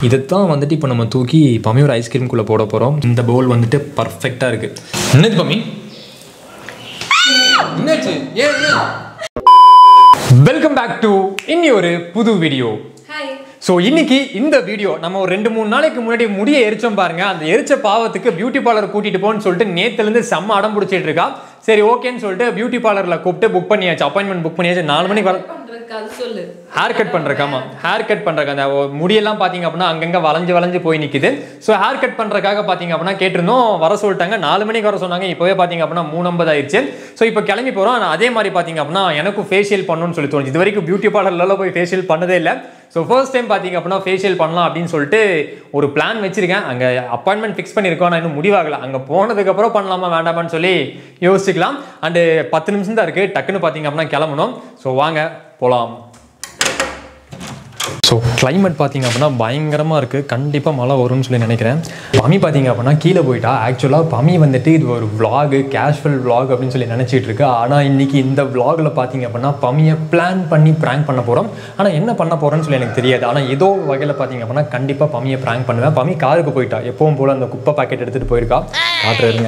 இதைத்தான் வந்துட்டு இப்போ நம்ம தூக்கி பமியோட ஐஸ்கிரீம்குள்ளே போட போகிறோம் இந்த பவுல் வந்துட்டு பர்ஃபெக்டாக இருக்குது என்னது பமி என்னாச்சு ஏன் வெல்கம் பேக் டு இன்னி ஒரு புது வீடியோ ஸோ இன்னைக்கு இந்த வீடியோ நம்ம ஒரு ரெண்டு மூணு நாளைக்கு முன்னாடி முடிய எரிச்சோம் பாருங்க அந்த எரிச்ச பாவத்துக்கு பியூட்டி பார்லர் கூட்டிட்டு போன்னு சொல்லிட்டு நேத்துலேருந்து செம்ம அடம் பிடிச்சிட்டு இருக்கா சரி ஓகேன்னு சொல்லிட்டு பியூட்டி பார்லரில் கூப்பிட்டு புக் பண்ணியாச்சு அப்பாயின்மெண்ட் புக் பண்ணியாச்சு நாலு மணிக்கு வர பண்றதுக்கு அது சொல்லு ஹேர் கட் பண்ணுறக்காமா ஹேர் கட் பண்ணுறக்கு அந்த முடியெல்லாம் பார்த்தீங்க அப்படின்னா அங்கங்கே வளைஞ்சு வளைஞ்சு போய் நிற்குது ஸோ ஹேர் கட் பண்ணுறக்காக பார்த்தீங்க அப்படின்னா கேட்டிருந்தோம் வர சொல்லிட்டாங்க நாலு மணிக்கு வர சொன்னாங்க இப்போவே பார்த்தீங்க அப்படின்னா மூணு ஐம்பது ஆயிடுச்சு ஸோ இப்போ கிளம்பி போகிறோம் ஆனால் அதே மாதிரி பார்த்தீங்க அப்படின்னா எனக்கும் ஃபேஷியல் பண்ணணும்னு சொல்லி தோணுச்சு இது வரைக்கும் பியூட்டி பார்லர்லாம் போய் ஃபேஷியல் பண்ணதே இல்லை ஸோ ஃபர்ஸ்ட் டைம் பார்த்தீங்க அப்படின்னா ஃபேஷியல் பண்ணலாம் அப்படின்னு சொல்லிட்டு ஒரு பிளான் வச்சிருக்கேன் அங்கே அப்பாயின்மெண்ட் ஃபிக்ஸ் பண்ணியிருக்கோம் நான் இன்னும் முடிவாகல அங்கே போனதுக்கப்புறம் பண்ணலாமா வேண்டாமான்னு சொல்லி யோசிச்சுக்கலாம் அண்டு பத்து நிமிஷம் தான் இருக்குது டக்குன்னு பார்த்தீங்க அப்படின்னா கிளம்பணும் ஸோ வாங்க போகலாம் ஸோ climate பார்த்தீங்க அப்படின்னா பயங்கரமாக இருக்குது கண்டிப்பாக மழை வரும்னு சொல்லி நினைக்கிறேன் பமி பார்த்தீங்க அப்படின்னா கீழே போயிட்டா ஆக்சுவலாக பமி வந்துட்டு இது ஒரு vlog கேஷுவல் vlog அப்படின்னு சொல்லி நினச்சிட்டு இருக்கு ஆனால் இன்னைக்கு இந்த vlogல பார்த்தீங்க அப்படின்னா பமியை பிளான் பண்ணி ப்ராங்க் பண்ண போகிறோம் ஆனால் என்ன பண்ண போகிறேன்னு சொல்லி எனக்கு தெரியாது ஆனால் ஏதோ வகையில் பார்த்தீங்க அப்படின்னா கண்டிப்பாக பமியை ப்ராங்க் பண்ணுவேன் பமி காருக்கு போயிட்டா எப்பவும் போல் அந்த குப்பை பாக்கெட் எடுத்துகிட்டு போயிருக்கா காட்டுறதுங்க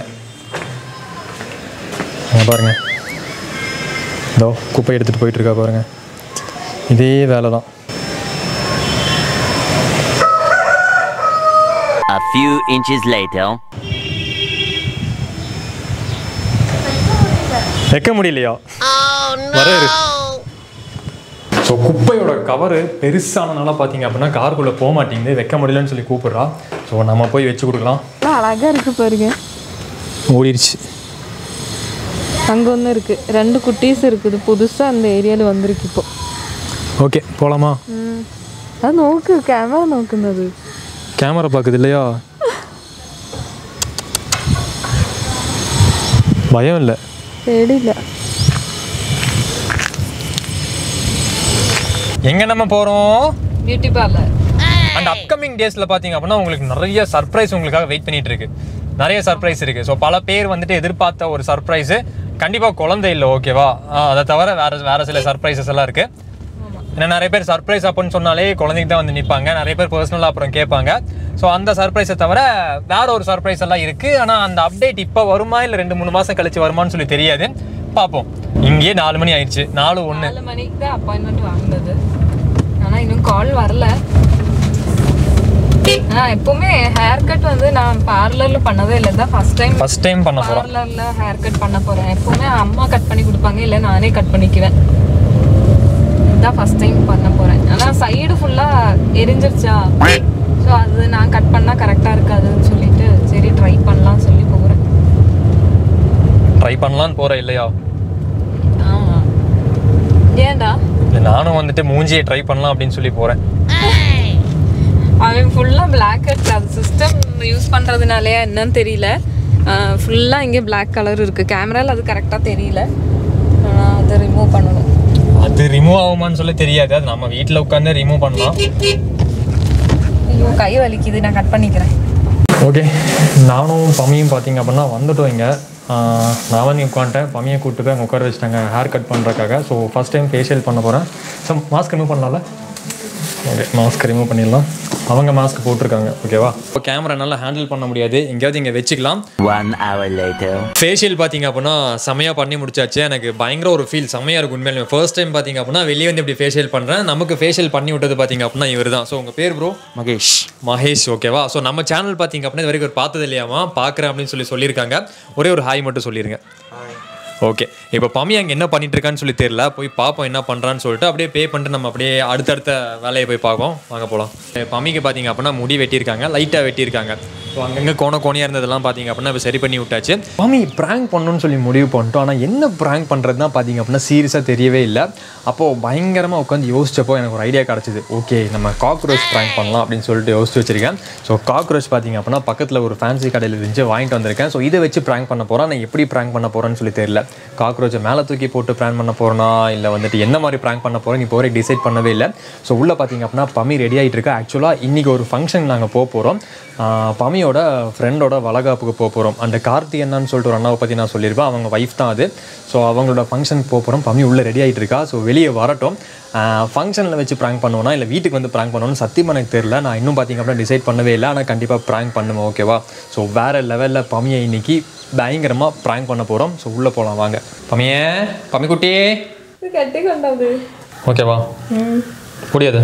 அங்க பாருங்க இதோ குப்பை எடுத்துகிட்டு போயிட்டு இருக்கா பாருங்க இதே வேலை தான் A few inches later. வைக்க முடியலையா வராரு ஸோ குப்பையோட கவரு பெருசானனால பார்த்தீங்க அப்படின்னா காருக்குள்ளே போக மாட்டேங்குது வைக்க முடியலன்னு சொல்லி கூப்பிடுறா ஸோ நம்ம போய் வச்சு கொடுக்கலாம் அழகா இருக்கு பாருங்க ஓடிடுச்சு அங்க ஒண்ணு இருக்கு ரெண்டு குட்டீஸ் இருக்குது புதுசா அந்த ஏரியால வந்திருக்கு இப்போ ஓகே போகலாமா ம். அது നോക്ക് ക്യാമറ നോക്കുന്നത് கேமரா பார்க்குது இல்லையா பயம் இல்லை പേടിയില്ല எங்கே நம்ம போகிறோம் ബ്യൂട്ടി പാർലർ அண்ட் அப்கமிங் டேஸில் பார்த்தீங்க அப்படின்னா உங்களுக்கு நிறைய சர்ப்ரைஸ் உங்களுக்காக வெயிட் பண்ணிட்டு இருக்கு நிறைய சர்ப்ரைஸ் இருக்கு ஸோ பல பேர் வந்துட்டு எதிர்பார்த்த ஒரு சர்ப்ரைஸு கண்டிப்பாக குழந்தை இல்லை ஓகேவா அதை தவிர வேற வேற சில சர்ப்ரைசஸ் எல்லாம் இருக்கு ஏன்னா நிறைய பேர் சர்ப்ரைஸ் அப்படின்னு சொன்னாலே குழந்தைக்கு தான் வந்து நிற்பாங்க நிறைய பேர் பர்சனலாக அப்புறம் கேட்பாங்க ஸோ அந்த சர்ப்ரைஸை தவிர வேற ஒரு சர்ப்ரைஸ் எல்லாம் இருக்கு ஆனால் அந்த அப்டேட் இப்போ வருமா இல்லை ரெண்டு மூணு மாதம் கழிச்சு வருமான்னு சொல்லி தெரியாது பார்ப்போம் இங்கேயே நாலு மணி ஆயிடுச்சு நாலு ஒன்று நாலு மணிக்கு தான் அப்பாயின்மெண்ட் வாங்கினது ஆனா இன்னும் கால் வரல ஆ எப்பவுமே ஹேர் கட் வந்து நான் பார்லர்ல பண்ணதே இல்லை தான் ஃபர்ஸ்ட் டைம் ஃபர்ஸ்ட் டைம் பண்ண போகிறோம் பார்லர்ல ஹேர் கட் பண்ண போறேன் எப்பவுமே அம்மா கட் பண்ணி கொடுப்பாங்க இல்லை நானே கட் பண்ணிக்குவேன் இதான் ஃபர்ஸ்ட் டைம் பண்ண போறேன் ஆனா சைடு ஃபுல்லா எரிஞ்சிருச்சா ஸோ அது நான் கட் பண்ணா கரெக்டா இருக்காதுன்னு சொல்லிட்டு சரி ட்ரை பண்ணலாம் சொல்லி போகிறேன் ட்ரை பண்ணலான்னு போகிறேன் இல்லையா ஆமா ஏன்டா இல்லை நானும் வந்துட்டு மூஞ்சியை ட்ரை பண்ணலாம் அப்படின்னு சொல்லி போகிறேன் அவன் ஃபுல்லாக பிளாக் இருக்கு அது சிஸ்டம் யூஸ் பண்ணுறதுனாலயா என்னன்னு தெரியல ஃபுல்லாக இங்கே Black கலர் இருக்குது கேமராவில் அது கரெக்டாக தெரியல ஆனால் அதை ரிமூவ் பண்ணணும் அது ரிமூவ் ஆகுமான்னு சொல்லி தெரியாது அது நம்ம வீட்டில் உட்காந்து ரிமூவ் பண்ணலாம் ஐயோ கை வலிக்குது நான் கட் பண்ணிக்கிறேன் ஓகே நானும் பம்மியும் பார்த்தீங்க அப்படின்னா வந்துட்டோம் இங்கே நான் வந்து உட்காந்துட்டேன் பம்மியை கூப்பிட்டு போய் அங்கே உட்கார வச்சுட்டாங்க ஹேர் கட் பண்ணுறக்காக ஸோ ஃபஸ்ட் டைம் ஃபேஷியல் பண்ண போகிறேன் ஸோ மாஸ்க் ரிமூவ் பண்ணலாம்ல ஓகே மாஸ்க் ரிமூவ் பண்ணிடலாம் அவங்க மாஸ்க் போட்டிருக்காங்க ஓகேவா இப்போ கேமரா நல்லா ஹேண்டில் பண்ண முடியாது எங்கேயாவது இங்கே வச்சுக்கலாம் One hour later. ஃபேஷியல் பார்த்தீங்க அப்படின்னா செமையாக பண்ணி முடிச்சாச்சு எனக்கு பயங்கர ஒரு ஃபீல் செமையாக இருக்கும் உண்மையிலுமே ஃபர்ஸ்ட் டைம் பார்த்தீங்க அப்படின்னா வெளியே வந்து இப்படி ஃபேஷியல் பண்ணுறேன் நமக்கு ஃபேஷியல் பண்ணி விட்டது பார்த்தீங்க அப்படின்னா இவர் தான் ஸோ உங்கள் பேர் ப்ரோ Magesh. மகேஷ் ஓகேவா ஸோ நம்ம சேனல் பார்த்தீங்க அப்படின்னா இது வரைக்கும் ஒரு பார்த்தது இல்லையாமா பார்க்குறேன் அப்படின்னு சொல்லி சொல்லியிருக்காங்க ஒரே ஒரு ஹாய் மட்டும் சொல்லிடுங்க ஓகே இப்போ பமி அங்கே என்ன பண்ணிட்டு இருக்கான்னு சொல்லி தெரியல போய் பார்ப்போம் என்ன பண்ணுறான்னு சொல்லிட்டு அப்படியே பே பண்ணிட்டு நம்ம அப்படியே அடுத்தடுத்த வேலையை போய் பார்ப்போம் வாங்க போகலாம் பமிக்கு பார்த்தீங்க அப்படின்னா முடி வெட்டியிருக்காங்க லைட்டாக வெட்டியிருக்காங்க ஸோ அங்கங்கே கோண கோணியாக இருந்ததெல்லாம் பார்த்தீங்க அப்படின்னா இப்போ சரி பண்ணி விட்டாச்சு பமி ப்ராங்க் பண்ணணும்னு சொல்லி முடிவு பண்ணிட்டோம் ஆனால் என்ன ப்ராங்க் பண்ணுறது தான் பார்த்தீங்க அப்படின்னா சீரியஸாக தெரியவே இல்லை அப்போது பயங்கரமாக உட்காந்து யோசிச்சப்போ எனக்கு ஒரு ஐடியா கிடச்சிது ஓகே நம்ம காக்ரோச் ப்ராங்க் பண்ணலாம் அப்படின்னு சொல்லிட்டு யோசிச்சு வச்சிருக்கேன் ஸோ காக்ரோச் பார்த்தீங்க அப்படின்னா பக்கத்தில் ஒரு ஃபேன்சி கடையில் இருந்துச்சு வாங்கிட்டு வந்திருக்கேன் ஸோ இதை வச்சு ப்ராங்க் பண்ண போகிறேன் நான் எப்படி ப்ராங்க் பண்ண போகிறேன்னு சொல்லி தெரியல காக்ரோச்சை மேலே தூக்கி போட்டு ப்ராங்க் பண்ண போகிறேனா இல்லை வந்துட்டு என்ன மாதிரி ப்ராங்க் பண்ண போகிறேன் இப்போ வரைக்கும் டிசைட் பண்ணவே இல்லை ஸோ உள்ளே பார்த்தீங்க அப்படின்னா பமி ரெடி ஆகிட்டு இருக்கா ஆக்சுவலாக இன்றைக்கி ஒரு ஃபங்க்ஷன் நாங்கள் போக போகிறோம் பமி பமியோட ஃப்ரெண்டோட வளகாப்புக்கு போக போகிறோம் அந்த கார்த்தி என்னன்னு சொல்லிட்டு ஒரு அண்ணாவை பற்றி நான் சொல்லியிருப்பேன் அவங்க ஒய்ஃப் தான் அது ஸோ அவங்களோட ஃபங்க்ஷனுக்கு போக போகிறோம் பமி உள்ளே ரெடி ஆகிட்டு இருக்கா ஸோ வெளியே வரட்டும் ஃபங்க்ஷனில் வச்சு ப்ராங்க் பண்ணுவோனா இல்லை வீட்டுக்கு வந்து ப்ராங்க் பண்ணுவோன்னு சத்தியமாக எனக்கு தெரியல நான் இன்னும் பார்த்தீங்க அப்படின்னா டிசைட் பண்ணவே இல்லை ஆனால் கண்டிப்பாக ப்ராங்க் பண்ணுவேன் ஓகேவா ஸோ வேறு லெவலில் பமியை இன்னைக்கு பயங்கரமாக ப்ராங்க் பண்ண போகிறோம் ஸோ உள்ளே போகலாம் வாங்க பமியே பமிக்குட்டி கட்டி கொண்டாது ஓகேவா முடியாது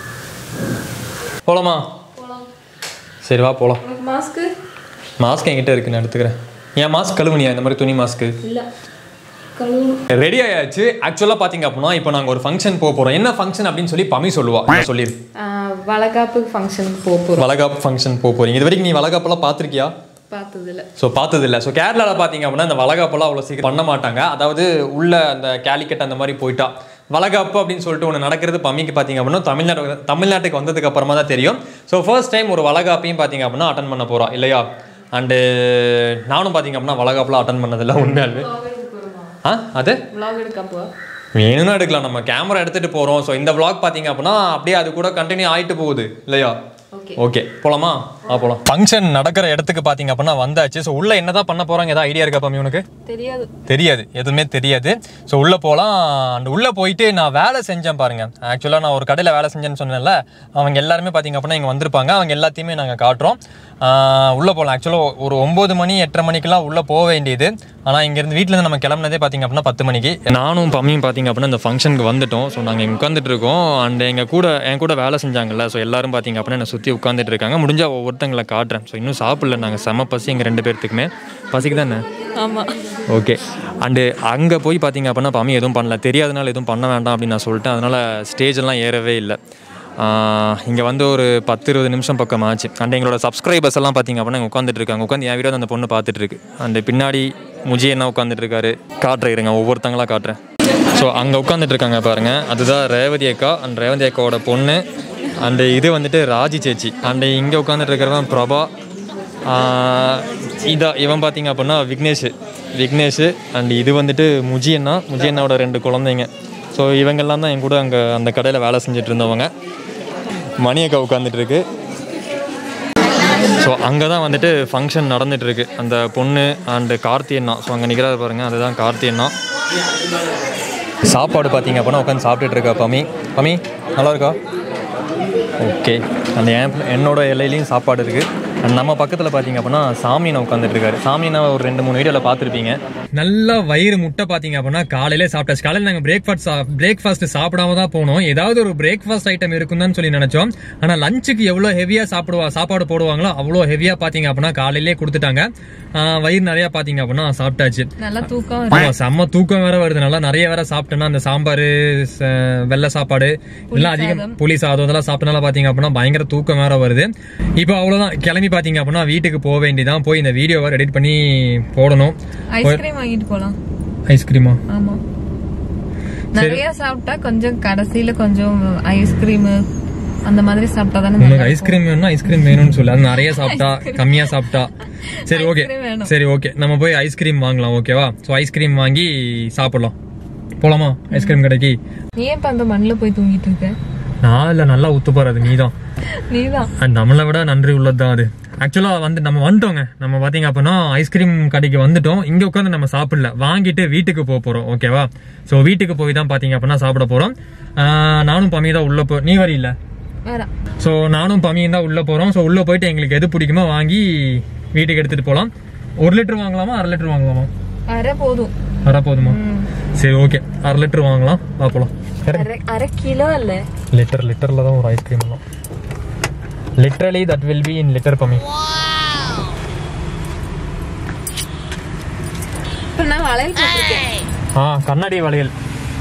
போகலாமா சரி வா போகலாம் உனக்கு மாஸ்க்கு மாஸ்க் என்கிட்ட இருக்கு நான் எடுத்துக்கிறேன் ஏன் மாஸ்க் கழுவுனியா இந்த மாதிரி துணி மாஸ்க்கு இல்லை கழுவு ரெடி ஆயாச்சு ஆக்சுவலாக பார்த்தீங்க அப்படின்னா இப்போ நாங்கள் ஒரு ஃபங்க்ஷன் போக போகிறோம் என்ன ஃபங்க்ஷன் அப்படின்னு சொல்லி பமி சொல்லுவா நான் சொல்லிடு வளகாப்பு ஃபங்க்ஷனுக்கு போக போகிறோம் வளகாப்பு ஃபங்க்ஷன் போக போகிறீங்க இது வரைக்கும் நீ வளகாப்பெல்லாம் பார்த்துருக்கியா பார்த்ததில்ல ஸோ பார்த்தது இல்லை ஸோ கேரளாவில் பார்த்தீங்க அப்படின்னா இந்த வளகாப்பெல்லாம் அவ்வளோ சீக்கிரம் பண்ண மாட்டாங்க அதாவது உள்ள அந்த கேலிக்கட் அந்த மாதிரி போயிட்டா வளகாப்பு அப்படின்னு சொல்லிட்டு ஒன்று நடக்கிறது பம்மிக்கு பார்த்தீங்க அப்படின்னா தமிழ்நாடு தமிழ்நாட்டுக்கு வந்ததுக்கு அப்புறமா தான் தெரியும் ஸோ ஃபர்ஸ்ட் டைம் ஒரு வளகாப்பையும் பார்த்தீங்க அப்படின்னா அட்டன் பண்ண போகிறோம் இல்லையா அண்டு நானும் பார்த்தீங்க அப்படின்னா வளகாப்புலாம் அட்டன் பண்ணதில்லை உண்மையாலுமே ஆ அது vlog எடுக்கப்போ வேணும்னா எடுக்கலாம் நம்ம கேமரா எடுத்துகிட்டு போகிறோம் ஸோ இந்த vlog பார்த்தீங்க அப்படின்னா அப்படியே அது கூட கண்டினியூ ஆகிட்டு போகுது இல்லையா ஓகே ஓகே போலாமா ஆ போலாம் ஃபங்க்ஷன் நடக்கிற இடத்துக்கு பார்த்தீங்க அப்படின்னா வந்தாச்சு ஸோ உள்ள என்னதான் பண்ண போறாங்க ஏதாவது ஐடியா இருக்கா பம்மி உனக்கு தெரியாது தெரியாது எதுவுமே தெரியாது ஸோ உள்ளே போகலாம் அந்த உள்ளே போயிட்டு நான் வேலை செஞ்சேன் பாருங்க ஆக்சுவலாக நான் ஒரு கடையில் வேலை செஞ்சேன்னு சொன்னேன்ல அவங்க எல்லாருமே பார்த்தீங்க அப்படின்னா இங்கே வந்திருப்பாங்க அவங்க எல்லாத்தையுமே நாங்கள் காட்டுறோம் ஆஹ் உள்ளே போகலாம் ஆக்சுவலாக ஒரு ஒம்பது மணி எட்டரை மணிக்கெல்லாம் உள்ளே போக வேண்டியது ஆனால் இங்கேருந்து வீட்டிலேருந்து நம்ம கிளம்புனதே பார்த்தீங்க அப்படின்னா பத்து மணிக்கு நானும் பம்மியும் பார்த்தீங்க அப்படின்னா இந்த ஃபங்க்ஷனுக்கு வந்துட்டோம் ஸோ நாங்கள் இங்கே உட்காந்துட்டு இருக்கோம் அண்ட் எங்கள் கூட என் கூட வேலை செஞ்சாங்கல்ல ஸோ எல்லாரும் பார்த்தீங்க அப்படின்னா என்னை சுற்றி உட்காந்துட்டு இருக்காங்க முடிஞ்சால் ஒவ்வொருத்தங்களை காட்டுறேன் ஸோ இன்னும் சாப்பிடல நாங்கள் செம பசி எங்கள் ரெண்டு பேர்த்துக்குமே பசிக்கு தானே ஆமா ஓகே அண்டு அங்கே போய் பார்த்தீங்க அப்படின்னா பம்மி எதுவும் பண்ணல தெரியாதனால எதுவும் பண்ண வேண்டாம் அப்படின்னு நான் சொல்லிட்டேன் அதனால் ஸ்டேஜ் எல்லாம் ஏறவே இல்லை இங்கே வந்து ஒரு பத்து இருபது நிமிஷம் பக்கம் ஆச்சு அண்ட் எங்களோட சப்ஸ்கிரைபர்ஸ் எல்லாம் பார்த்தீங்க அப்படின்னா இங்கே உட்காந்துட்டு இருக்காங்க உட்காந்து என் வீடியோ அந்த பொண்ணு பார்த்துட்டு இருக்கு அந்த பின்னாடி முஜி என்ன உட்காந்துட்டு இருக்காரு காட்டுறேன் இருங்க ஒவ்வொருத்தங்களா காட்டுறேன் ஸோ அங்கே உட்காந்துட்டு இருக்காங்க பாருங்க அதுதான் ரேவதி அக்கா அண்ட் ரேவதி அக்காவோட பொண்ணு அண்டு இது வந்துட்டு ராஜி சேச்சி அண்டு இங்கே உட்காந்துட்டு இருக்கிறவன் பிரபா இதான் இவன் பார்த்தீங்க அப்படின்னா விக்னேஷ் விக்னேஷ் அண்ட் இது வந்துட்டு முஜி அண்ணா முஜி அண்ணாவோட ரெண்டு குழந்தைங்க ஸோ இவங்கெல்லாம் தான் என் கூட அங்கே அந்த கடையில் வேலை செஞ்சுட்டு இருந்தவங்க மணி அக்கா உட்காந்துட்டு இருக்கு ஸோ அங்கே தான் வந்துட்டு ஃபங்க்ஷன் நடந்துட்டு இருக்கு அந்த பொண்ணு அண்டு கார்த்தி அண்ணா ஸோ அங்கே நிற்கிறாரு பாருங்க அதுதான் கார்த்தி அண்ணா சாப்பாடு பார்த்தீங்க அப்படின்னா உட்காந்து சாப்பிட்டுட்டு இருக்கா பமி பமி நல்லா இருக்கா ஓகே அந்த என் என்னோட எல்லையிலையும் சாப்பாடு இருக்குது அண்ட் நம்ம பக்கத்தில் பார்த்தீங்க அப்படின்னா சாமியை உட்காந்துட்டு இருக்காரு சாமியை ஒரு ரெண்டு மூணு வீடியோவில் பார்த்துருப்பீங்க நல்லா வயிறு முட்டை பார்த்தீங்க அப்படின்னா காலையிலே சாப்பிட்டாச்சு காலையில் நாங்கள் பிரேக்ஃபாஸ்ட் பிரேக்ஃபாஸ்ட் சாப்பிடாம தான் போனோம் ஏதாவது ஒரு பிரேக்ஃபாஸ்ட் ஐட்டம் இருக்குன்னு சொல்லி நினச்சோம் ஆனால் லஞ்சுக்கு எவ்வளோ ஹெவியாக சாப்பிடுவா சாப்பாடு போடுவாங்களோ அவ்வளோ ஹெவியாக பார்த்தீங்க அப்படின்னா காலையிலே கொடுத்துட்டாங்க ஆஹ் வயிறு நிறையா பார்த்தீங்க அப்படின்னா சாப்பிட்டாச்சு நல்லா தூக்கம் ஆமா செம்ம தூக்கம் வேற வருது நல்லா நிறைய வேற சாப்பிட்டேன்னா அந்த சாம்பார் வெள்ளை சாப்பாடு எல்லாம் அதிகம் புளி சாதம் இதெல்லாம் சாப்பிட்டனால பாத்தீங்க அப்படின்னா பயங்கர தூக்கம் வேற வருது இப்போ அவ்வளவுதான் கிளம்பி பாத்தீங்க அப்படின்னா வீட்டுக்கு போக வேண்டியதான் போய் இந்த வீடியோவை எடிட் பண்ணி போடணும் ஐஸ்கிரீம் வாங்கிட்டு போலாம் ஐஸ்கிரீமா ஆமா நிறைய சாப்பிட்டா கொஞ்சம் கடைசியில கொஞ்சம் ஐஸ்கிரீம் அந்த மாதிரி சாப்பிட்டா தானே உனக்கு நல்லா ஐஸ்கிரீம் வேணும்னா ஐஸ்கிரீம் வேணும்னு சொல்லு அது நிறைய சாப்பிட்டா கம்மியா சாப்பிட்டா சரி ஓகே Ice cream வேணும். சரி ஓகே நம்ம போய் ஐஸ்கிரீம் வாங்கலாம் ஓகேவா ஸோ ஐஸ்கிரீம் வாங்கி சாப்பிடலாம் போலாமா ஐஸ்கிரீம் கடைக்கு இருக்கும். நீ ஏன் இப்ப அந்த மண்ணுல போய் தூங்கிட்டு இருக்க நான் இல்லை நல்லா உத்து போறது நீதான் நீதான் அண்ட் நம்மளை விட நன்றி உள்ளது தான் அது ஆக்சுவலாக வந்து நம்ம வந்துட்டோங்க நம்ம பார்த்தீங்க அப்படின்னா ஐஸ்கிரீம் கடைக்கு வந்துட்டோம் இங்கே உட்காந்து நம்ம சாப்பிடல வாங்கிட்டு வீட்டுக்கு போக போகிறோம் ஓகேவா ஸோ வீட்டுக்கு போய் தான் பார்த்தீங்க அப்படின்னா சாப்பிட போகிறோம் நானும் பமி தான் உள்ளே போ நீ வரையில வேறாம் ஸோ நானும் பமியும் தான் உள்ளே போகிறோம் ஸோ உள்ளே போயிட்டு எங்களுக்கு எது பிடிக்குமோ வாங்கி வீட்டுக்கு எடுத்துகிட்டு போகலாம் ஒரு லிட்டர் வாங்கலாமா அரை லிட்டர் வாங்கலாமா அரை போதும் அரை போதுமா சரி ஓகே அரை லிட்டர் வாங்கலாம் வா போகலாம் அரை அரை கிலோ இல்ல லிட்டர் லிட்டரில் தான் ஒரு ஐஸ்கிரீம் எல்லாம் literally that will be in லிட்டர் பமி இப்ப நான் வளையல் போட்டிருக்கேன் ஆ கண்ணாடி வளையல்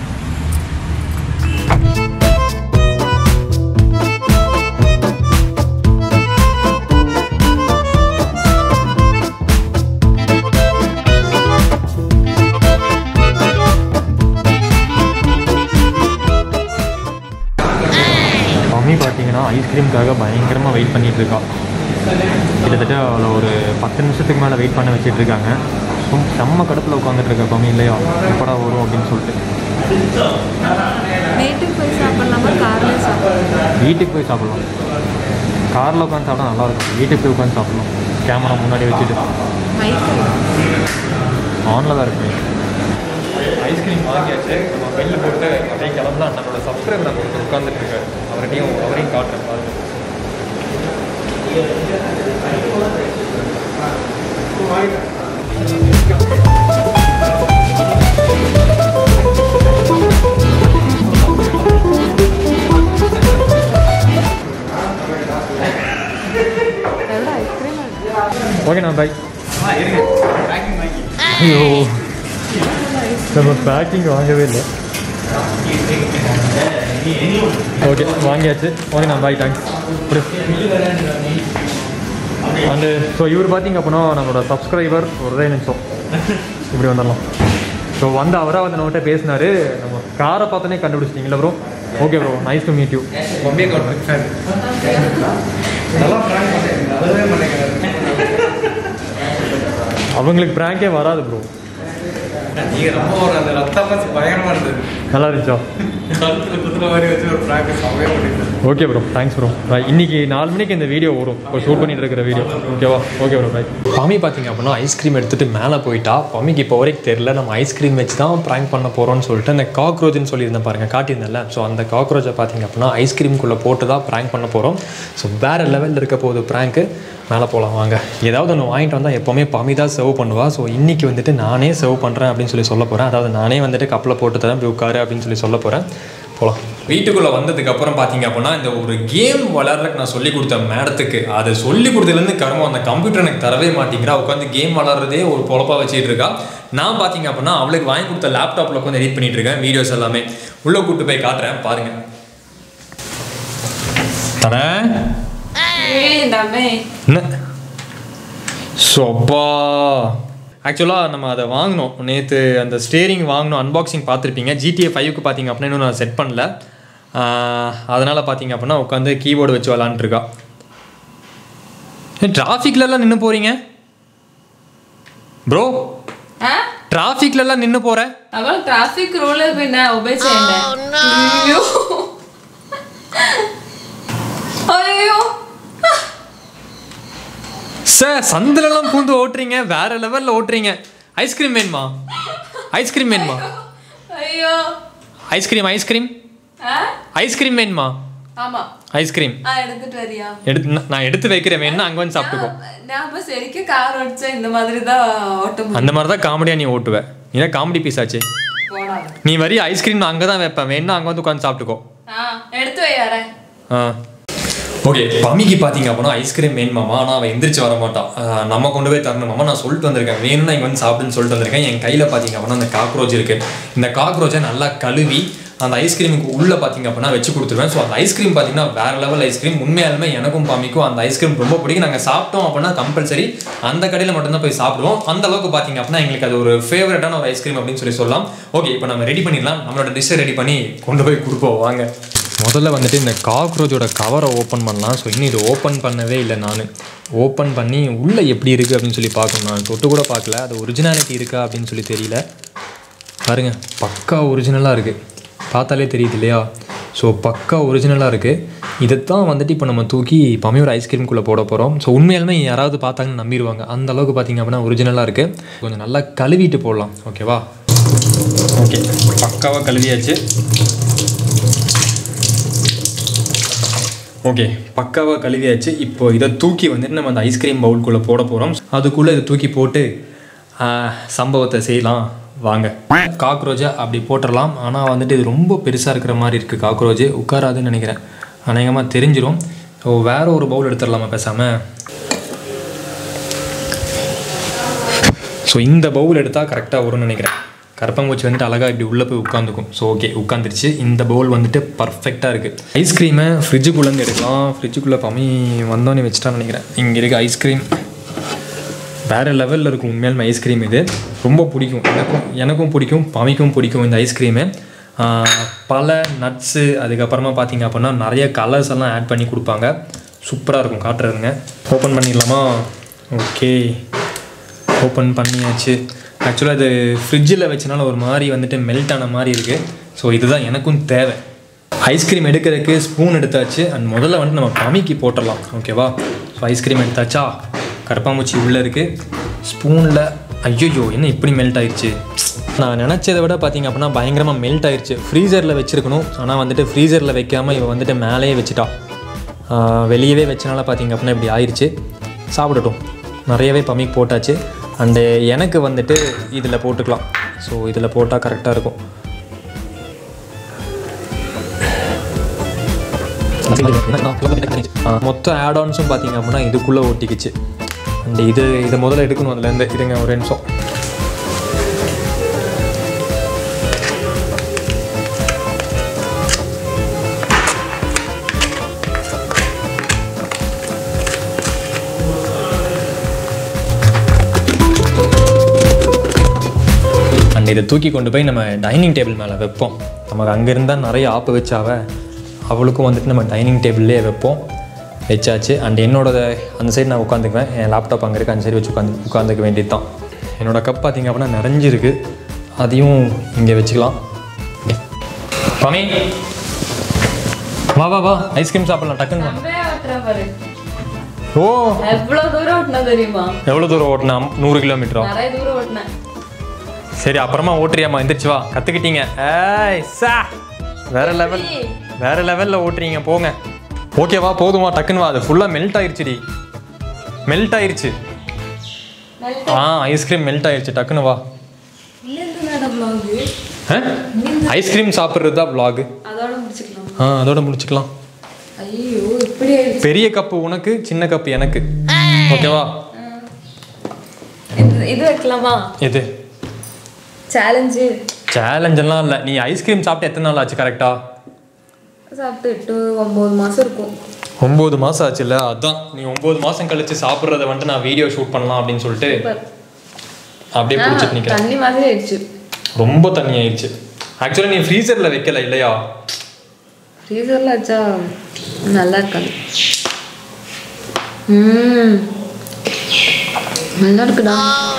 மம்மி பார்த்தீங்கன்னா ஐஸ்கிரீமுக்காக பயங்கரமாக வெயிட் பண்ணிட்டு இருக்கா கிட்டத்தட்ட அவளை ஒரு பத்து நிமிஷத்துக்கு மேலே வெயிட் பண்ண வச்சிட்டு இருக்காங்க ரொம்ப செம்ம கடத்தில் உட்காந்துட்டு இருக்கா மம்மி இல்லையா எப்படா வரும் அப்படின்னு சொல்லிட்டு வீட்டுக்கு போய் சாப்பிடலாமா கார்ல சாப்பிடலாம் வீட்டுக்கு போய் சாப்பிடலாம் காரில் உட்காந்து சாப்பிட்டா நல்லா இருக்கும் வீட்டுக்கு போய் உட்காந்து சாப்பிடலாம் கேமரா முன்னாடி வச்சுட்டு ஆனில் தான் இருக்கு ஐஸ்கிரீம் வாங்கியாச்சு நம்ம வெளியில் போட்டு அப்படியே கிளம்பலாம் நம்மளோட சப்ஸ்கிரைபர் நம்ம ஒருத்தர் உட்காந்துட்டு இருக்காரு அவர்கிட்டையும் அவரையும் காட்டுறேன் பாருங்க ஓகேண்ணா பாய் ஐயோ நம்ம பேக்கிங் வாங்கவே இல்லை ஓகே வாங்கியாச்சு ஓகேண்ணா பாய் தேங்க்ஸ் அண்டு ஸோ இவர் பார்த்தீங்க அப்படின்னா நம்மளோட சப்ஸ்கிரைபர் ஒரே நிமிஷம் இப்படி வந்துடலாம் ஸோ வந்து அவராக வந்து நம்மகிட்ட பேசினாரு நம்ம காரை பார்த்தோன்னே கண்டுபிடிச்சிட்டிங்களா bro okay bro nice to meet you அவங்களுக்கு ப்ராங்கே வராது ப்ரோ நீங்க ரொம்ப ஒரு அந்த ரத்தம் பயங்கரமா இருந்தது நல்லா இருந்துச்சா கழுத்துல குத்துற மாதிரி வச்சு ஒரு பிராங்க் சமைய முடியுது okay bro thanks bro bye இன்னைக்கு நாலு மணிக்கு இந்த வீடியோ வரும் இப்போ ஷூட் பண்ணிட்டு இருக்கிற வீடியோ ஓகேவா ஓகே ப்ரோ பாய் பமி பார்த்தீங்க அப்படின்னா ஐஸ்கிரீம் எடுத்துட்டு மேலே போயிட்டா பமிக்கு இப்போ வரைக்கும் தெரியல நம்ம ஐஸ்கிரீம் வச்சு தான் ப்ராங்க் பண்ண போகிறோம்னு சொல்லிட்டு அந்த காக்ரோச்னு சொல்லியிருந்தேன் பாருங்க காட்டியிருந்தேன்ல ஸோ அந்த காக்ரோச்சை பார்த்தீங்க அப்படின்னா ஐஸ்கிரீம்குள்ளே போட்டு தான் ப்ராங்க் பண்ண போகிறோம் ஸோ வேறு லெவலில் இருக்க போகுது ப்ராங்க்கு மேலே போகலாம் வாங்க ஏதாவது ஒன்று வாங்கிட்டு வந்தால் எப்போவுமே பமி தான் சர்வ் பண்ணுவா ஸோ இன்றைக்கி வந்துட்டு நானே சர்வ் பண்ணுறேன் அப்படின்னு சொல்லி சொல்ல போகிறேன் அதாவது நானே வந்துட்டு கப்பில் போட்டு தரேன் இப்படி உட்காரு அப்படின்னு சொல்லி சொல்ல போகிறேன் போகலாம் வீட்டுக்குள்ளே வந்ததுக்கு அப்புறம் பார்த்தீங்க அப்படின்னா இந்த ஒரு கேம் விளாட்றதுக்கு நான் சொல்லி கொடுத்த மேடத்துக்கு அதை சொல்லி கொடுத்ததுலேருந்து கர்மம் அந்த கம்ப்யூட்டர் எனக்கு தரவே மாட்டேங்கிறா உட்காந்து கேம் விளாட்றதே ஒரு பொழப்பா வச்சுட்டு இருக்கா நான் பார்த்தீங்க அப்படின்னா அவளுக்கு வாங்கி கொடுத்த லேப்டாப்பில் உட்காந்து எடிட் பண்ணிட்டு இருக்கேன் வீடியோஸ் எல்லாமே உள்ளே கூப்பிட்டு போய் காட்டுறேன் பாருங்க தரேன் வேண்டாமே என்ன ஸோப்பா ஆக்சுவலாக நம்ம அதை வாங்கினோம் நேற்று அந்த ஸ்டேரிங் வாங்கினோம் அன்பாக்சிங் பார்த்துருப்பீங்க ஜிடிஏ ஃபைவ்க்கு பார்த்தீங்க அப்படின்னா இன்னும் நான் செட் பண்ணல அதனால் பார்த்தீங்க அப்படின்னா உட்காந்து கீபோர்டு வச்சு விளாண்டுருக்கா டிராஃபிக்லலாம் நின்று போகிறீங்க ബ്രോ ആ ട്രാഫിക്കിലെല്ലാം നിന്ന് പോരെ അവൾ ട്രാഫിക് റൂള് പിന്നെ ഒബേ ചെയ്യണ്ടേ അയ്യോ അയ്യോ சார் சந்திலெல்லாம் பூந்து ஓட்டுறீங்க வேற லெவலில் ஓட்டுறீங்க ஐஸ்கிரீம் வேணுமா ஐஸ்கிரீம் வேணுமா അയ്യോ ஐஸ்கிரீம் ஐஸ்கிரீம் ആ ஐஸ்கிரீம் வேணுமா ആമാ ஐஸ்கிரீம் ആ എടുത്തിട്ട് വരിക எடுத்து நான் நான் எடுத்து வைக்கிறேன் வேணா அங்கே வந்து சாப்பிட்டுக்கோ ഞാൻ അപ്പൊ ശരിക്കും കാർ ഓടിച്ച இந்த மாதிரி தான் ஓட்ட அந்த மாதிரி தான் காமெடியாக நீ ஓட்டுவ நீ தான் காமெடி பீஸ் ஆச்சு போடாது நீ வரி ஐஸ்கிரீம் நான் அங்கே தான் வைப்பேன் வேணா அங்கே வந்து உட்காந்து சாப்பிட்டுக்கோ ஆ எடுத்து வை வரேன் ஆ ஓகே பம்மிக்கு பார்த்தீங்க அப்படின்னா ஐஸ்கிரீம் வேணுமாமா ஆனால் அவன் எந்திரிச்சு வர மாட்டான் ஆஹ் நம்ம கொண்டு போய் தரணுமாமா நான் சொல்லிட்டு வந்திருக்கேன் வேணும்னா இங்கே வந்து சாப்பிடுன்னு சொல்லிட்டு வந்திருக்கேன் என் கையில் பார்த்தீங்க அப்படின்னா அந்த காக்ரோச் இருக்கு இந்த காக்ரோச்சை நல்லா கழுவி அந்த ஐஸ்கிரீமுக்கு உள்ளே பார்த்தீங்க அப்படின்னா வச்சு கொடுத்துருவேன் ஸோ அந்த ஐஸ்கிரீம் பார்த்தீங்கன்னா வேற லெவல் ஐஸ்கிரீம் உண்மையாலுமே எனக்கும் பாமிக்கும் அந்த ஐஸ்கிரீம் ரொம்ப பிடிக்கும் நாங்கள் சாப்பிட்டோம் அப்படின்னா கம்பல்சரி அந்த கடையில் மட்டும்தான் போய் சாப்பிடுவோம் அந்த அளவுக்கு பார்த்தீங்க அப்படின்னா எங்களுக்கு அது ஒரு ஃபேவரட்டான ஒரு ஐஸ்கிரீம் அப்படின்னு சொல்லி சொல்லலாம் ஓகே இப்போ நம்ம ரெடி பண்ணிடலாம் நம்மளோட டிஷ்ஷை ரெடி பண்ணி கொண்டு போய் கொடுப்போம் வாங்க முதல்ல வந்துட்டு இந்த காக்ரோச்சோட கவரை ஓப்பன் பண்ணலாம் ஸோ இன்னும் இது ஓப்பன் பண்ணவே இல்லை நான் ஓப்பன் பண்ணி உள்ளே எப்படி இருக்குது அப்படின்னு சொல்லி பார்க்கணும் நான் தொட்டு கூட பார்க்கல அது ஒரிஜினாலிட்டி இருக்கா அப்படின்னு சொல்லி தெரியல பாருங்க பக்கா ஒரிஜினலாக இருக்குது பார்த்தாலே தெரியுது இல்லையா ஸோ பக்கா ஒரிஜினலாக இருக்குது இதைத்தான் வந்துட்டு இப்போ நம்ம தூக்கி பமையோட ஐஸ்கிரீம்குள்ளே போட போகிறோம் ஸோ உண்மையாலுமே யாராவது பார்த்தாங்கன்னு நம்பிடுவாங்க அந்த அளவுக்கு பார்த்தீங்க அப்படின்னா ஒரிஜினலாக இருக்குது கொஞ்சம் நல்லா கழுவிட்டு போடலாம் ஓகேவா ஓகே பக்காவாக கழுவியாச்சு ஓகே பக்காவாக கழுவியாச்சு இப்போ இதை தூக்கி வந்துட்டு நம்ம அந்த ஐஸ்கிரீம் பவுலுக்குள்ளே போட போகிறோம் அதுக்குள்ளே இதை தூக்கி போட்டு ஆ, சம்பவத்தை செய்யலாம் வாங்க காக்ரோச்சை அப்படி போட்டுடலாம் ஆனால் வந்துட்டு இது ரொம்ப பெருசாக இருக்கிற மாதிரி இருக்குது காக்ரோச்சு உட்காராதுன்னு நினைக்கிறேன் அநேகமாக தெரிஞ்சிடும் ஸோ வேற ஒரு பவுல் எடுத்துடலாமா பேசாமல் ஸோ இந்த பவுல் எடுத்தால் கரெக்டாக வரும்னு நினைக்கிறேன் கரப்பாம்பூச்சி வந்துட்டு அழகாக இப்படி உள்ளே போய் உட்காந்துக்கும் ஸோ ஓகே உட்காந்துருச்சு இந்த பவுல் வந்துட்டு பர்ஃபெக்டாக இருக்குது ஐஸ்கிரீமை ஃப்ரிட்ஜுக்குள்ளேருந்து எடுக்கலாம் ஃப்ரிட்ஜுக்குள்ளே பமி வந்தோன்னே வச்சுட்டான்னு நினைக்கிறேன் இங்கே இருக்க ஐஸ்கிரீம் வேறு லெவலில் இருக்கும் உண்மையாலுமே ஐஸ்கிரீம் இது ரொம்ப பிடிக்கும் எனக்கும் எனக்கும் பிடிக்கும் பமிக்கும் பிடிக்கும் இந்த ஐஸ்கிரீமு பல நட்ஸு அதுக்கப்புறமா பார்த்தீங்க அப்படின்னா நிறைய கலர்ஸ் எல்லாம் ஆட் பண்ணி கொடுப்பாங்க சூப்பராக இருக்கும் காட்டுறதுங்க ஓப்பன் பண்ணிடலாமா ஓகே ஓப்பன் பண்ணியாச்சு ஆக்சுவலாக இது ஃப்ரிட்ஜில் வச்சனால ஒரு மாதிரி வந்துட்டு மெல்ட் ஆன மாதிரி இருக்குது ஸோ இதுதான் எனக்கும் தேவை ஐஸ்கிரீம் எடுக்கிறதுக்கு ஸ்பூன் எடுத்தாச்சு அண்ட் முதல்ல வந்துட்டு நம்ம பமிக்கு போட்டுடலாம் ஓகேவா ஸோ ஐஸ்கிரீம் எடுத்தாச்சா கரப்பாம்பூச்சி உள்ளே இருக்குது ஸ்பூனில் ஐயோ என்ன இப்படி மெல்ட் ஆயிடுச்சு நான் நினச்சதை விட பார்த்தீங்க அப்படின்னா பயங்கரமாக மெல்ட் ஆயிடுச்சு ஃப்ரீசரில் வச்சுருக்கணும் ஆனால் வந்துட்டு ஃப்ரீசரில் வைக்காமல் இவன் வந்துட்டு மேலேயே வச்சுட்டா ஆஹ் வெளியவே வச்சனால பார்த்தீங்க அப்படின்னா இப்படி ஆயிடுச்சு சாப்பிடட்டும் நிறையவே பம்மிக்கு போட்டாச்சு அண்டு எனக்கு வந்துட்டு இதில் போட்டுக்கலாம் ஸோ இதில் போட்டால் கரெக்டாக இருக்கும் ஆ, மொத்த ஆடான்ஸும் பார்த்தீங்க அப்படின்னா இதுக்குள்ளே ஒட்டிக்கிச்சு அண்ட் இது இதை முதல்ல எடுக்கணும் அதுலேருந்து இருங்க ஒரு நிமிஷம் அண்ட் இதை தூக்கி கொண்டு போய் நம்ம டைனிங் டேபிள் மேலே வைப்போம் நமக்கு அங்கே இருந்தால் நிறைய ஆப்பு வச்சாவ அவளுக்கும் வந்துட்டு நம்ம டைனிங் டேபிள்லேயே வைப்போம் வச்சாச்சு அண்ட் என்னோட அந்த சைடு நான் உட்காந்துக்குவேன் என் லேப்டாப் அங்கே இருக்கு அந்த சைடு வச்சு உட்காந்து உட்காந்துக்க வேண்டியது தான் என்னோட கப் பார்த்தீங்க அப்படின்னா நிறைஞ்சிருக்கு அதையும் இங்கே வச்சுக்கலாம் பமி வா வா வா ஐஸ்கிரீம் சாப்பிடலாம் டக்குன்னு வா. செம்மையா ஓட்டுறா பாரு ஓ எவ்வளவு தூரம் ஓட்டினா தெரியுமா எவ்வளோ தூரம் ஓட்டினா நூறு கிலோமீட்டரா நிறைய தூரம் ஓட்டினேன் சரி அப்புறமா ஓட்டுறியாம்மா எந்திரிச்சு வா கற்றுக்கிட்டீங்க ஏய் சா வேற லெவல் வேற லெவலில் ஓட்டுறீங்க போங்க ஓகேவா போதுமா டக்குன்னு வா அது ஃபுல்லாக மெல்ட் ஆயிருச்சுடி மெல்ட் ஆயிருச்சு ஆ ஐஸ்கிரீம் மெல்ட் ஆயிருச்சு டக்குன்னு வா ஐஸ்கிரீம் சாப்பிட்றது தான் vlog அதோட முடிச்சுக்கலாம் ஆ அதோட முடிச்சுக்கலாம் ஐயோ இப்படி ஆயிடுச்சு பெரிய கப்பு உனக்கு சின்ன கப்பு எனக்கு ஓகேவா இது- இது வைக்கலாமா எது சேலஞ்சு சேலஞ்ச் எல்லாம் இல்லை நீ ஐஸ்கிரீம் சாப்பிட்டு எத்தனை நாள் ஆச்சு கரெக்டா சாப்பிட்டு எட்டு ஒம்பது மாசம் இருக்கும் ஒம்பது மாதம் ஆச்சுல்ல அதான் நீ ஒம்பது மாதம் கழிச்சு சாப்பிட்றத வந்துட்டு நான் வீடியோ ஷூட் பண்ணலாம் அப்படின்னு சொல்லிட்டு சூப்பர். அப்படியே பிடிச்சிட்டு நிற்கிறேன் தண்ணி மாதிரி ஆயிடுச்சு ரொம்ப தண்ணி ஆயிடுச்சு ஆக்சுவலாக நீ ஃப்ரீசரில் வைக்கல இல்லையா ஃப்ரீசரில் வச்சா நல்லா இருக்காது ம் நல்லா இருக்குடா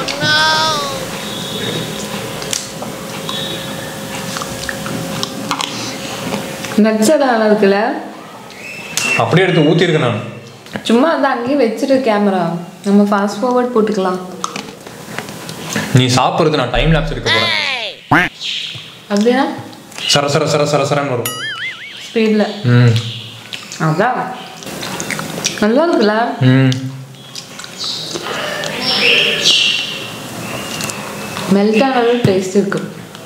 நட்சடா நல்லா இருக்குல்ல அப்படியே எடுத்து ஊற்றிருக்கேன் நான் சும்மா வந்து அங்கேயே வச்சிரு கேமரா நம்ம ஃபாஸ்ட் ஃபார்வர்ட் போட்டுக்கலாம் நீ சாப்பிட்றது நான் டைம் லேப்ஸ் எடுக்க போகிறேன் அப்படின்னா சர சர சர சர சரன்னு வரும் ஸ்பீடில் ம் அதான் நல்லா இருக்குல்ல ம் மெல்ட் ஆனாலும் டேஸ்ட் இருக்கு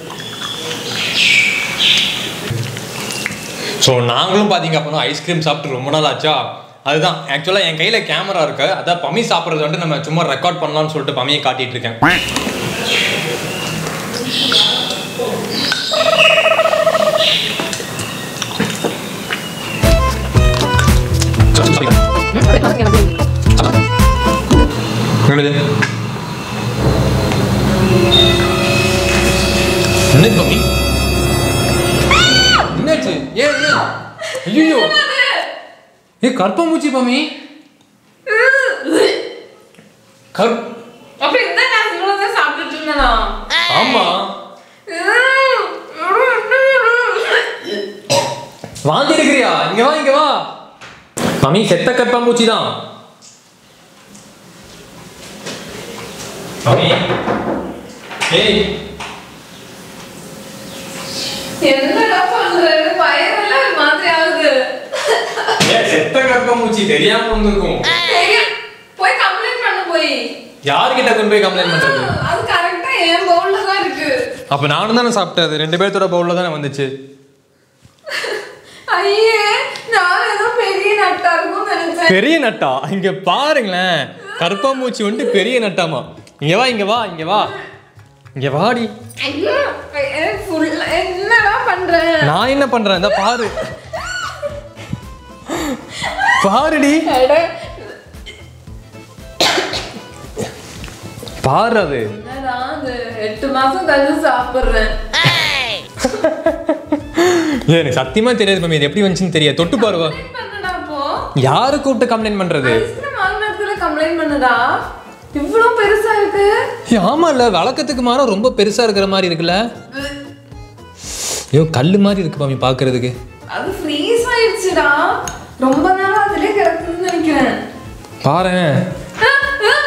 ஸோ நாங்களும் பார்த்தீங்க அப்படின்னா ஐஸ்கிரீம் சாப்பிட்டு ரொம்ப நாள் ஆச்சா அதுதான் ஆக்சுவலாக என் கையில் கேமரா இருக்கு அதான் பமி சாப்பிட்றது வந்துட்டு நம்ம சும்மா ரெக்கார்ட் பண்ணலாம்னு சொல்லிட்டு பமியை காட்டிட்டு இருக்கேன் என்னது என்னது பமி என்னாச்சு ஏன் ஏன் ஐயோ ஏ கற்பமூச்சி பமி கற் அப்படி இருந்தா நான் இவ்வளவு தான் சாப்பிட்டுட்டு இருந்தேனா ஆமா வாந்தி இருக்கிறியா இங்க வா இங்க வா மம்மி செத்த கற்பாம்பூச்சி தான் மம்மி ஏய் என்னடா பண்ற வயிறெல்லாம் ஒரு மாதிரி ஆகுது ஏன் செத்த கற்பாம்பூச்சி தெரியாம வந்திருக்கும் சரி, போய் கம்ப்ளைண்ட் பண்ண போய் யார்கிட்ட கொண்டு போய் கம்ப்ளைண்ட் பண்றது அது கரெக்டா என் பவுல்ல தான் இருக்கு அப்ப நானும் தானே சாப்பிட்டேன் அது ரெண்டு பேர்த்தோட பவுல்ல தானே வந்துச்சு ஐயே நான் ஏதோ பெரிய நட்டா இருக்கும்னு நினைச்சேன் பெரிய நட்டா இங்க பாருங்களேன் கருப்பாம்பூச்சி வந்துட்டு பெரிய நட்டாமா இங்க வா இங்க வா இங்க வா இங்க வாடி ஐயோ எனக்கு full- என்னடா பண்ற நான் என்ன பண்றேன் இந்த பாரு பாருடி அட, பாரு அது என்னடா அது எட்டு மாசம் கழிச்சு சாப்பிடுறேன் ஏய், எனக்கு சத்தியமா தெரியாது மம்மி இது எப்படி வந்துச்சுன்னு தெரியாது தொட்டு பாருவா கம்ப்ளைண்ட் பண்ணுடா அப்போ யாரு கூப்பிட்டு கம்ப்ளைண்ட் பண்றது ஐஸ்கிரீம் வாங்கினதுல கம்ப்ளைண்ட் பண்ணுடா இவ்வளவு பெருசா இருக்கு ஏய், ஆமா இல்ல வழக்கத்துக்கு மாற ரொம்ப பெருசா இருக்கிற மாதிரி இருக்குல்ல ஐயோ கல்லு மாதிரி இருக்கு மம்மி பாக்குறதுக்கு அது ஃப்ரீஸ் ஆயிடுச்சுடா ரொம்ப நாளா அதுலயே கிடக்குதுன்னு நினைக்கிறேன் பாரேன் ஆ, ஆ,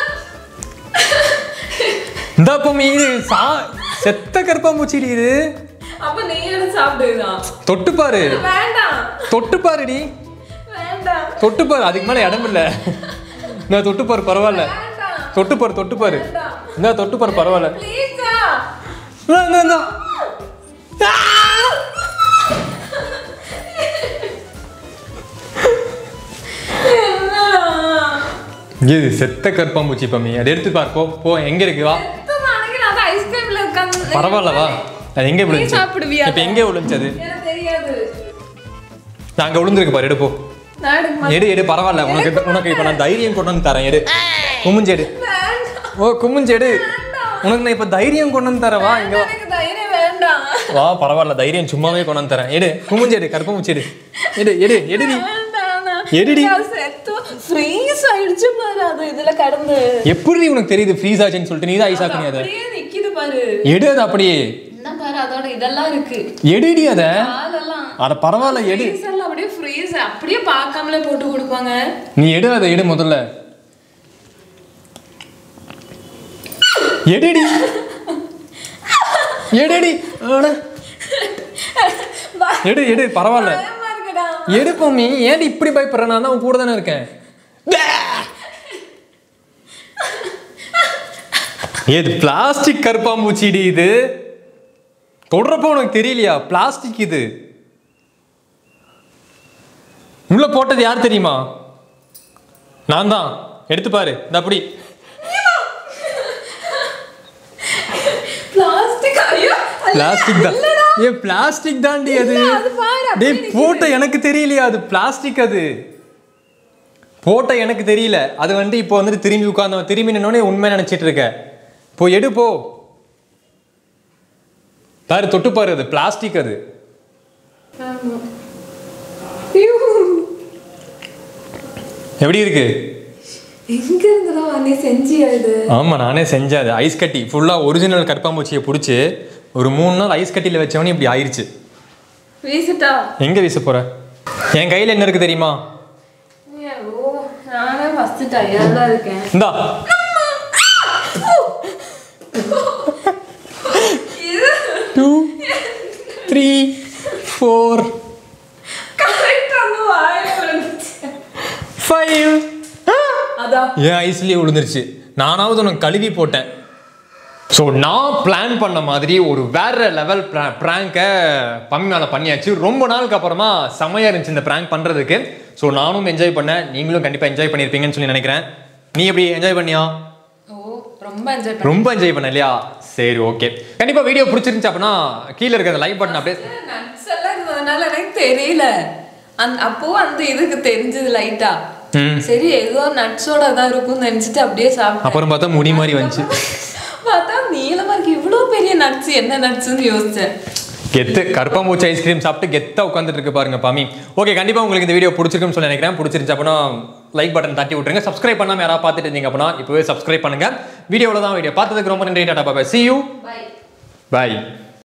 இந்த பொம்மி இது சா செத்த கருப்பாம்பூச்சிடி இது அப்ப நீ எடுத்து சாப்பிடுதான் தொட்டு பாரு வேண்டாம் தொட்டு பாருடி வேண்டாம் தொட்டு பாரு அதுக்கு மேல இடம் இல்ல நான் தொட்டு பாரு பரவாயில்ல வேண்டாம் தொட்டு பாரு தொட்டு பாரு இந்த தொட்டு பாரு பரவாயில்ல ப்ளீஸா இந்தா, இந்தா, இந்தா. இது செத்த கருப்பாம்பூச்சி பம்மி அதை எடுத்து பார் போ போ எங்க இருக்கு வா ஐஸ்கிரீம்ல உட்காந்து பரவாயில்ல வா அது எங்க விழுந்துச்சு சாப்பிடுவியா இப்ப எங்க விழுந்துச்சு எனக்கு தெரியாது நான் அங்க விழுந்திருக்கு பாரு எடு போ நான் எடுக்க மாட்டேன். எடு எடு பரவாயில்ல உனக்கு உனக்கு இப்ப நான் தைரியம் கொண்டு வந்து தரேன் எடு குமிஞ்சு எடு வேண்டாம். ஓ குமிஞ்சு எடு உனக்கு நான் இப்ப தைரியம் கொண்டு வந்து தரேன் வா இங்க வா எனக்கு தைரியம் வேண்டாம் வா பரவாயில்ல தைரியம் சும்மாவே கொண்டு வந்து தரேன் எடு குமிஞ்சு எடு கருப்பமுச்சு எடு எடு எடு எடுடி வேண்டாம் எடிடி. ஃப்ரீஸ் ஆயிடுச்சு பாரு அது இதுல கடந்து எப்படி உனக்கு தெரியுது ஃப்ரீஸ் ஆச்சுன்னு சொல்லிட்டு நீ தான் ஐஸ் ஆக்குனி அதை அப்படியே நிக்குது பாரு எடு அது அப்படியே என்ன பாரு அதோட இதெல்லாம் இருக்கு எடுடி அத காலெல்லாம் அட பரவாயில்ல எடு ஃப்ரீஸ் எல்லாம் அப்படியே ஃப்ரீஸ் அப்படியே பார்க்காமலே போட்டு கொடுப்பாங்க நீ எடு அதை எடு முதல்ல எடுடி எடுடி அட. எடு எடு பரவாயில்ல பயமா இருக்குடா எடு பொம்மி ஏன்டி இப்படி பயப்படுற நான் தான் உன் கூட தானே இருக்கேன் ஏது பிளாஸ்டிக் கருப்பாம்பூச்சிடி இது தொடுறப்போ உனக்கு தெரியலையா பிளாஸ்டிக் இது உள்ள போட்டது யார் தெரியுமா நான் தான் எடுத்து பாரு இந்த அப்படி பிளாஸ்டிக் ஐயோ பிளாஸ்டிக் தான் ஏ பிளாஸ்டிக் தான்டி அது அது பாரு, அப்படியே டேய் போட்ட எனக்கு தெரியலையா அது பிளாஸ்டிக் அது போட்ட எனக்கு தெரியல அது வந்து இப்போ வந்துட்டு திரும்பி உட்கார்ந்து திரும்பி நின்னோடனே உண்மை நினைச்சிட்டு இருக்க போ எடு போ பாரு தொட்டு பாரு அது பிளாஸ்டிக் அது ஐயோ, எப்படி இருக்கு எங்க இருந்துதான் நீ செஞ்சியா இது ஆமா நானே செஞ்சேன் அது ஐஸ் கட்டி ஃபுல்லா ஒரிஜினல் கற்பாம்பூச்சியை பிடிச்சி ஒரு மூணு நாள் ஐஸ் கட்டியில வச்சவனே இப்படி ஆயிருச்சு வீசிட்டா எங்க வீச போற என் கையில என்ன இருக்கு தெரியுமா ஓ நானே ஃபர்ஸ்ட் டயர்டா இருக்கேன் இந்தா டூ த்ரீ ஃபோர் கரெக்டா வந்து வாயில விழுந்துச்சு ஃபைவ் அதான் என் ஐஸ்லயே விழுந்துருச்சு நானாவது உனக்கு கழுவி போட்டேன் ஸோ நான் பிளான் பண்ண மாதிரி ஒரு வேற லெவல் ப்ராங்கை பம்மி மேலே பண்ணியாச்சு ரொம்ப நாளுக்கு அப்புறமா செமையாக இருந்துச்சு இந்த ப்ராங்க் பண்ணுறதுக்கு ஸோ நானும் என்ஜாய் பண்ணேன் நீங்களும் கண்டிப்பாக என்ஜாய் பண்ணியிருப்பீங்கன்னு சொல்லி நினைக்கிறேன் நீ எப்படி என்ஜாய் பண்ணியா ஓ ரொம்ப என்ஜாய் பண்ணேன் ரொம்ப என்ஜாய் பண்ண இல்லையா சரி ஓகே கண்டிப்பாக வீடியோ பிடிச்சிருந்துச்சு அப்படின்னா கீழே இருக்க அந்த லைக் பட்டன் அப்படியே நட்ஸ் எல்லாம் இருந்ததுனால எனக்கு தெரியல அந்த அப்போ அந்த இதுக்கு தெரிஞ்சது லைட்டா ம். சரி ஏதோ நட்ஸோட தான் இருக்கும்னு நினைச்சிட்டு அப்படியே சாப்பிட்டேன் அப்புறம் பார்த்தா முடி மாதிரி வந்துச்சு பார்த்தா நீளமா இருக்கு இவ்வளோ பெரிய நட்ஸ் என்ன நட்ஸ்னு யோசிச்சேன் கெத்து கருப்பாம்பூச்சி ஐஸ்கிரீம் சாப்பிட்டு கெத்தா உட்காந்துட்டு இருக்கு பாருங்க பாமி ஓகே கண்டிப்பா உங்களுக்கு இந்த வீடியோ பிடிச்சிருக்குன்னு சொல்லி நினைக்கிறேன் பிடிச்சிருந்துச்சு அப்படின்னா லைக் பட்டன் தட்டி விட்டுருங்க சப்ஸ்கிரைப் பண்ணாம யாராவது பார்த்துட்டு இருந்தீங்க அப்படின்னா இப்போவே சப்ஸ்கிரைப் பண்ணுங்க வீடியோவில் தான் வீடியோ பார்த்ததுக்கு ரொம்ப நன்றி டாடா பாபா சி யூ பை பாய்